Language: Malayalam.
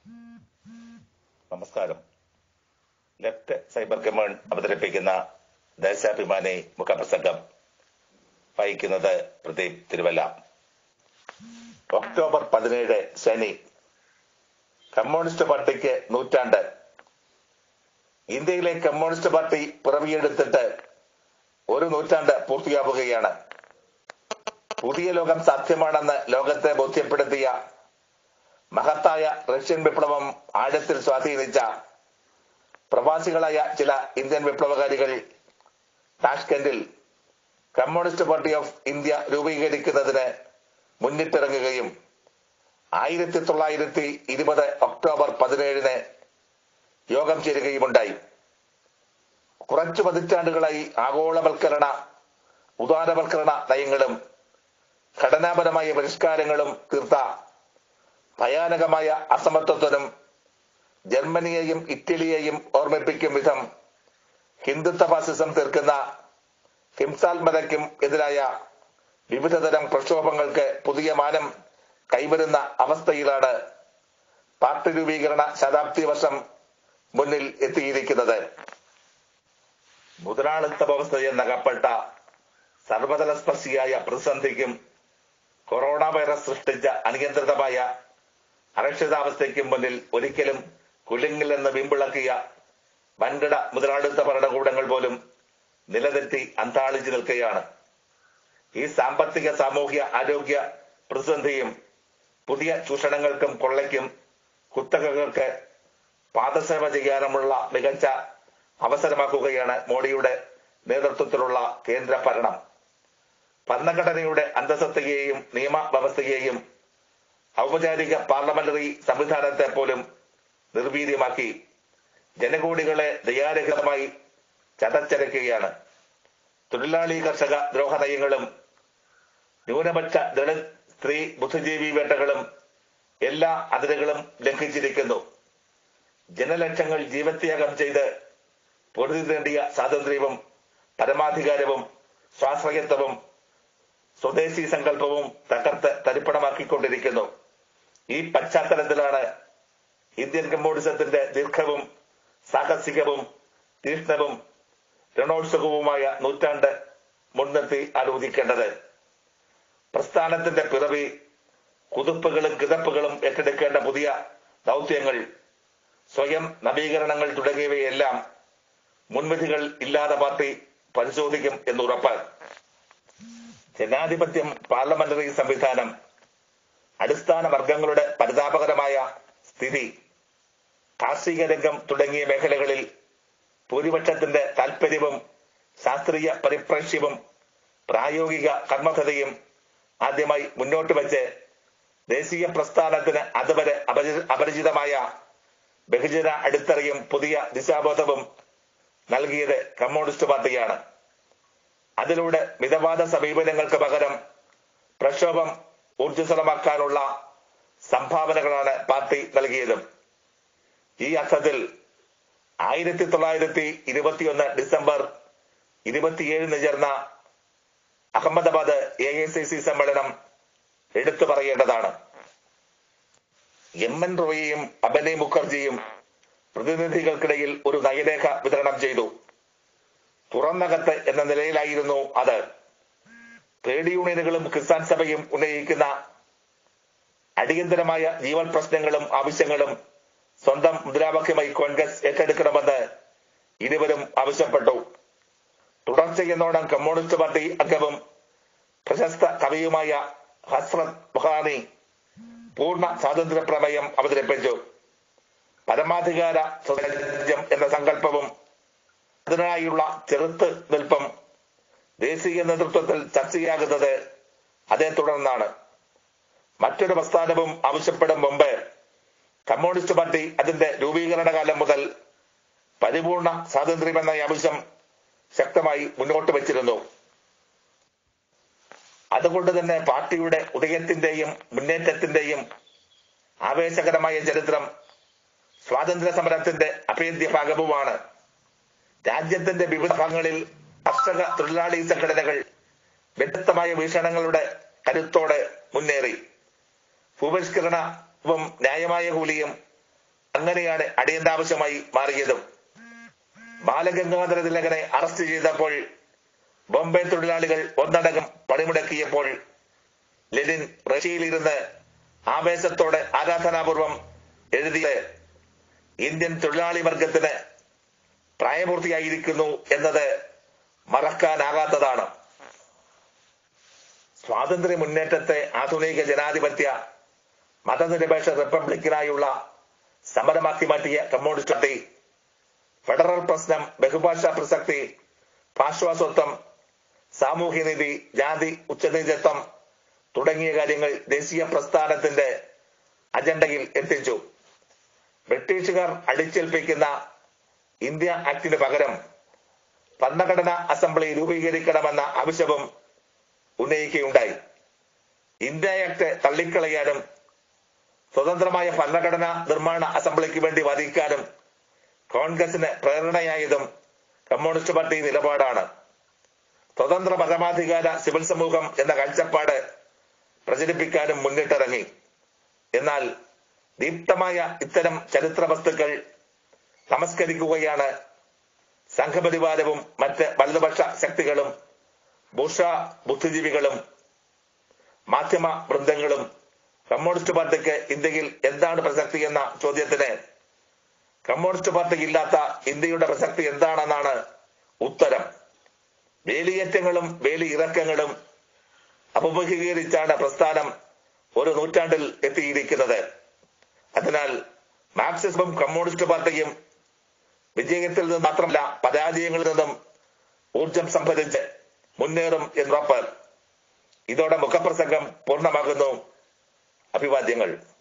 നമസ്കാരം ലെഫ്റ്റ് സൈബർ കമാൻ അവതരിപ്പിക്കുന്ന ദേശാഭിമാനി മുഖപ്രസംഗം വായിക്കുന്നത് പ്രദീപ് തിരുവല്ല ഒക്ടോബർ പതിനേഴ് ശനി കമ്മ്യൂണിസ്റ്റ് പാർട്ടിക്ക് നൂറ്റാണ്ട് ഇന്ത്യയിലെ കമ്മ്യൂണിസ്റ്റ് പാർട്ടി പിറവിയെടുത്തിട്ട് ഒരു നൂറ്റാണ്ട് പൂർത്തിയാവുകയാണ് പുതിയ ലോകം സാധ്യമാണെന്ന് ലോകത്തെ ബോധ്യപ്പെടുത്തിയ മഹത്തായ റഷ്യൻ വിപ്ലവം ആഴത്തിൽ സ്വാധീനിച്ച പ്രവാസികളായ ചില ഇന്ത്യൻ വിപ്ലവകാരികൾ താഷ്കെൻഡിൽ കമ്മ്യൂണിസ്റ്റ് പാർട്ടി ഓഫ് ഇന്ത്യ രൂപീകരിക്കുന്നതിന് മുന്നിട്ടിറങ്ങുകയും ആയിരത്തി തൊള്ളായിരത്തി ഇരുപത് ഒക്ടോബർ പതിനേഴിന് യോഗം ചേരുകയുമുണ്ടായി കുറച്ചു പതിറ്റാണ്ടുകളായി ആഗോളവൽക്കരണ ഉദാരവൽക്കരണ നയങ്ങളും ഘടനാപരമായ പരിഷ്കാരങ്ങളും തീർത്ത ഭയാനകമായ അസമത്വത്തിനും ജർമ്മനിയെയും ഇറ്റലിയെയും ഓർമ്മിപ്പിക്കും വിധം ഹിന്ദുത്വ ഫാസിസം തീർക്കുന്ന ഹിംസാത്മതയ്ക്കും എതിരായ വിവിധതരം പ്രക്ഷോഭങ്ങൾക്ക് പുതിയ മാനം കൈവരുന്ന അവസ്ഥയിലാണ് പാർട്ടി രൂപീകരണ ശതാബ്ദി വർഷം മുന്നിൽ എത്തിയിരിക്കുന്നത് മുതലാളിത്ത വ്യവസ്ഥയെന്നകപ്പെട്ട സർവതലസ്പർശിയായ പ്രതിസന്ധിക്കും കൊറോണ വൈറസ് സൃഷ്ടിച്ച അനിയന്ത്രിതമായ അരക്ഷിതാവസ്ഥയ്ക്കും മുന്നിൽ ഒരിക്കലും കുലുങ്ങില്ലെന്ന് വിമ്പിളക്കിയ വൻകിട മുതലാളിത്ത ഭരണകൂടങ്ങൾ പോലും നിലതെറ്റി അന്താളിച്ചു നിൽക്കുകയാണ് ഈ സാമ്പത്തിക സാമൂഹ്യ ആരോഗ്യ പ്രതിസന്ധിയും പുതിയ ചൂഷണങ്ങൾക്കും കൊള്ളയ്ക്കും കുത്തകകൾക്ക് പാദസേവ ചെയ്യാനുമുള്ള മികച്ച അവസരമാക്കുകയാണ് മോഡിയുടെ നേതൃത്വത്തിലുള്ള കേന്ദ്ര ഭരണം ഭരണഘടനയുടെ അന്തസത്തയെയും നിയമവ്യവസ്ഥയെയും ഔപചാരിക പാർലമെന്ററി സംവിധാനത്തെ പോലും നിർവീര്യമാക്കി ജനകോടികളെ ദയാരഹിതമായി ചതച്ചരയ്ക്കുകയാണ് തൊഴിലാളി കർഷക ദ്രോഹ നയങ്ങളും ന്യൂനപക്ഷ ദളിത് സ്ത്രീ ബുദ്ധിജീവി വേട്ടകളും എല്ലാ അതിരുകളും ലംഘിച്ചിരിക്കുന്നു ജനലക്ഷങ്ങൾ ജീവത്യാഗം ചെയ്ത് പൊരുതി നേടിയ സ്വാതന്ത്ര്യവും പരമാധികാരവും സ്വാശ്രയത്വവും സ്വദേശി സങ്കല്പവും തകർത്ത് തരിപ്പണമാക്കിക്കൊണ്ടിരിക്കുന്നു ഈ പശ്ചാത്തലത്തിലാണ് ഇന്ത്യൻ കമ്മ്യൂണിസത്തിന്റെ ദീർഘവും സാഹസികവും തീഷ്ണവും രണോത്സുകവുമായ നൂറ്റാണ്ട് മുൻനിർത്തി ആലോചിക്കേണ്ടത് പ്രസ്ഥാനത്തിന്റെ പിറവി കുതിപ്പുകളും കിതപ്പുകളും ഏറ്റെടുക്കേണ്ട പുതിയ ദൗത്യങ്ങൾ സ്വയം നവീകരണങ്ങൾ തുടങ്ങിയവയെല്ലാം മുൻവിധികൾ ഇല്ലാതെ പാർട്ടി പരിശോധിക്കും എന്നുറപ്പ് ജനാധിപത്യം പാർലമെന്ററി സംവിധാനം അടിസ്ഥാന വർഗങ്ങളുടെ പരിതാപകരമായ സ്ഥിതി കാർഷിക രംഗം തുടങ്ങിയ മേഖലകളിൽ ഭൂരിപക്ഷത്തിന്റെ താൽപര്യവും ശാസ്ത്രീയ പരിപ്രേക്ഷ്യവും പ്രായോഗിക കർമ്മധതയും ആദ്യമായി മുന്നോട്ട് വെച്ച് ദേശീയ പ്രസ്ഥാനത്തിന് അതുവരെ അപരിചിതമായ ബഹുജന അടിത്തറയും പുതിയ ദിശാബോധവും നൽകിയത് കമ്മ്യൂണിസ്റ്റ് പാർട്ടിയാണ് അതിലൂടെ മിതവാദ സമീപനങ്ങൾക്ക് പകരം പ്രക്ഷോഭം ഊർജ്ജസ്വലമാക്കാനുള്ള സംഭാവനകളാണ് പാർട്ടി നൽകിയതും ഈ അർത്ഥത്തിൽ ആയിരത്തി തൊള്ളായിരത്തി ഇരുപത്തിയൊന്ന് ഡിസംബർ ഇരുപത്തിയേഴിന് ചേർന്ന Ahmedabad A I C C സമ്മേളനം എടുത്തു പറയേണ്ടതാണ് എം എൻ റോയിയും അബനി മുഖർജിയും പ്രതിനിധികൾക്കിടയിൽ ഒരു നയരേഖ വിതരണം ചെയ്തു തുറന്നകത്ത് എന്ന നിലയിലായിരുന്നു അത് ട്രേഡ് യൂണിയനുകളും കിസാൻ സഭയും ഉന്നയിക്കുന്ന അടിയന്തരമായ ജീവൻ പ്രശ്നങ്ങളും ആവശ്യങ്ങളും സ്വന്തം മുദ്രാവാക്യമായി കോൺഗ്രസ് ഏറ്റെടുക്കണമെന്ന് ഇരുവരും ആവശ്യപ്പെട്ടു തുടർച്ചയെന്നോണം കമ്മ്യൂണിസ്റ്റ് പാർട്ടി അംഗവും പ്രശസ്ത കവിയുമായ ഹസ്രത് ബുഹാനി പൂർണ്ണ സ്വാതന്ത്ര്യ പ്രമേയം അവതരിപ്പിച്ചു പരമാധികാര സ്വരാജ്യം എന്ന സങ്കല്പവും അതിനായുള്ള ചെറുത്ത് നിൽപ്പും ദേശീയ നേതൃത്വത്തിൽ ചർച്ചയാകുന്നത് അതേ തുടർന്നാണ് മറ്റൊരു പ്രസ്ഥാനവും ആവശ്യപ്പെടും മുമ്പ് കമ്മ്യൂണിസ്റ്റ് പാർട്ടി അതിന്റെ രൂപീകരണ കാലം മുതൽ പരിപൂർണ സ്വാതന്ത്ര്യമെന്ന ആവശ്യം ശക്തമായി മുന്നോട്ട് വച്ചിരുന്നു അതുകൊണ്ട് തന്നെ പാർട്ടിയുടെ ഉദയത്തിന്റെയും മുന്നേറ്റത്തിന്റെയും ആവേശകരമായ ചരിത്രം സ്വാതന്ത്ര്യ സമരത്തിന്റെ അഭേദ്യ ഭാഗവുമാണ് രാജ്യത്തിന്റെ വിവിധ ഭാഗങ്ങളിൽ കർഷക തൊഴിലാളി സംഘടനകൾ വ്യത്യസ്തമായ വീക്ഷണങ്ങളുടെ കരുത്തോടെ മുന്നേറി ഭൂപരിഷ്കരണവും ന്യായമായ കൂലിയും അങ്ങനെയാണ് അടിയന്താവശ്യമായി മാറിയതും ബാലഗംഗാധര തിലകനെ അറസ്റ്റ് ചെയ്തപ്പോൾ ബോംബെ തൊഴിലാളികൾ ഒന്നടങ്കം പണിമുടക്കിയപ്പോൾ ലെനിൻ റഷ്യയിലിരുന്ന് ആവേശത്തോടെ ആരാധനാപൂർവം എഴുതിയത് ഇന്ത്യൻ തൊഴിലാളി വർഗത്തിന് പ്രായപൂർത്തിയായിരിക്കുന്നു എന്നത് മറക്കാനാകാത്തതാണ് സ്വാതന്ത്ര്യ മുന്നേറ്റത്തെ ആധുനിക ജനാധിപത്യ മതനിരപേക്ഷ റിപ്പബ്ലിക്കിനായുള്ള സമരമാക്കി മാറ്റിയ കമ്മ്യൂണിസ്റ്റ് പാർട്ടി ഫെഡറൽ പ്രശ്നം ബഹുഭാഷാ പ്രസക്തി ഭാഷാസ്വത്വം സാമൂഹ്യനീതി ജാതി ഉച്ചനീചത്വം തുടങ്ങിയ കാര്യങ്ങൾ ദേശീയ പ്രസ്ഥാനത്തിന്റെ അജണ്ടയിൽ എത്തിച്ചു ബ്രിട്ടീഷുകാർ അടിച്ചേൽപ്പിക്കുന്ന ഇന്ത്യ ആക്ടിന് പകരം ഭരണഘടനാ അസംബ്ലി രൂപീകരിക്കണമെന്ന ആവശ്യവും ഉന്നയിക്കുകയുണ്ടായി ഇന്ത്യ ആക്ട് തള്ളിക്കളയാനും സ്വതന്ത്രമായ ഭരണഘടനാ നിർമ്മാണ അസംബ്ലിക്ക് വേണ്ടി വാദിക്കാനും കോൺഗ്രസിന് പ്രേരണയായതും കമ്മ്യൂണിസ്റ്റ് പാർട്ടി നിലപാടാണ് സ്വതന്ത്ര പരമാധികാര സിവിൽ സമൂഹം എന്ന കാഴ്ചപ്പാട് പ്രചരിപ്പിക്കാനും മുന്നിട്ടിറങ്ങി എന്നാൽ ദീപ്തമായ ഇത്തരം ചരിത്ര വസ്തുക്കൾ നമസ്കരിക്കുകയാണ് സംഘപരിവാരവും മറ്റ് വലതുപക്ഷ ശക്തികളും ഭൂഷ ബുദ്ധിജീവികളും മാധ്യമ വൃന്ദങ്ങളും കമ്മ്യൂണിസ്റ്റ് പാർട്ടിക്ക് ഇന്ത്യയിൽ എന്താണ് പ്രസക്തി എന്ന ചോദ്യത്തിന് കമ്മ്യൂണിസ്റ്റ് പാർട്ടിക്ക് ഇല്ലാത്ത ഇന്ത്യയുടെ പ്രസക്തി എന്താണെന്നാണ് ഉത്തരം വേലിയേറ്റങ്ങളും വേലി ഇറക്കങ്ങളും അഭിമുഖീകരിച്ചാണ് പ്രസ്ഥാനം ഒരു നൂറ്റാണ്ടിൽ എത്തിയിരിക്കുന്നത് അതിനാൽ മാർക്സിസവും കമ്മ്യൂണിസ്റ്റ് പാർട്ടിയും വിജയത്തിൽ നിന്ന് മാത്രമല്ല പരാജയങ്ങളിൽ നിന്നും ഊർജം സംഭരിച്ച് മുന്നേറും എന്നുറപ്പ് ഇതോടെ മുഖപ്രസംഗം പൂർണ്ണമാകുന്നു അഭിവാദ്യങ്ങൾ